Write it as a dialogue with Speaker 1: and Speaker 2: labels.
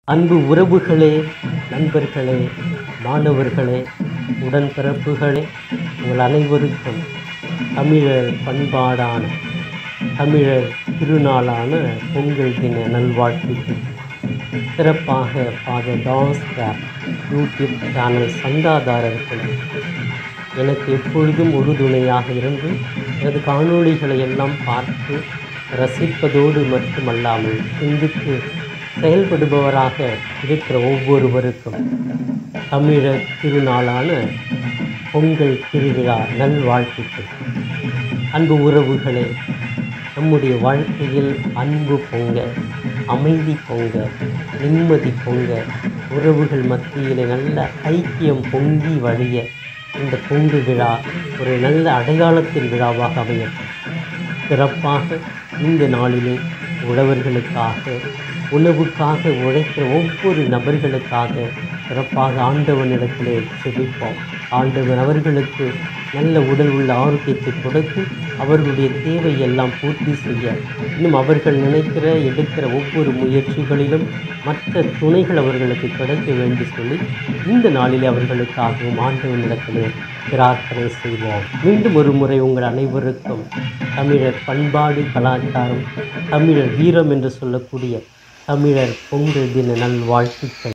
Speaker 1: அன்பு உறவுகளே நண்பர்களே மாணவர்களே உடன்பிறப்புகளே உங்கள் அனைவருக்கும் தமிழர் பண்பாடான தமிழர் திருநாளான பொங்கல் தின நல்வாழ்த்துக்கள் சிறப்பாக ஃபாதர் டாஸ் கேப் யூடியூப் சேனல் சந்தாதாரர்கள் எனக்கு எப்பொழுதும் உறுதுணையாக இருந்து எனது காணொளிகளை எல்லாம் பார்த்து ரசிப்பதோடு மட்டுமல்லாமல் சிந்தித்து செயல்படுபவராக இருக்கிற ஒவ்வொருவருக்கும் தமிழர் திருநாளான பொங்கல் திருவிழா நல்வாழ்த்துக்கள் அன்பு உறவுகளே நம்முடைய வாழ்க்கையில் அன்பு பொங்க அமைதி பொங்க நிம்மதி பொங்க உறவுகள் மத்தியிலே நல்ல ஐக்கியம் பொங்கி வழிய இந்த பொங்கல் விழா ஒரு நல்ல அடையாளத்தின் விழாவாக அமையும் சிறப்பாக இந்த நாளிலே உழவர்களுக்காக உணவுக்காக உழைக்கிற ஒவ்வொரு நபர்களுக்காக சிறப்பாக ஆண்டவனிடத்திலே செபிப்போம் ஆண்டவன் அவர்களுக்கு நல்ல உடல் உள்ள ஆரோக்கியத்தை கொடுத்து அவர்களுடைய தேவையெல்லாம் பூர்த்தி செய்ய இன்னும் அவர்கள் நினைக்கிற எடுக்கிற ஒவ்வொரு முயற்சிகளிலும் மற்ற துணைகள் அவர்களுக்கு கிடைக்க வேண்டி சொல்லி இந்த நாளிலே அவர்களுக்காகவும் ஆண்டவனிடத்திலே பிரார்த்தனை செய்வோம் மீண்டும் ஒரு முறை உங்கள் அனைவருக்கும் தமிழர் பண்பாடு கலாச்சாரம் தமிழர் வீரம் என்று சொல்லக்கூடிய தமிழர் பொங்கல் தின நல்வாழ்த்துக்கள்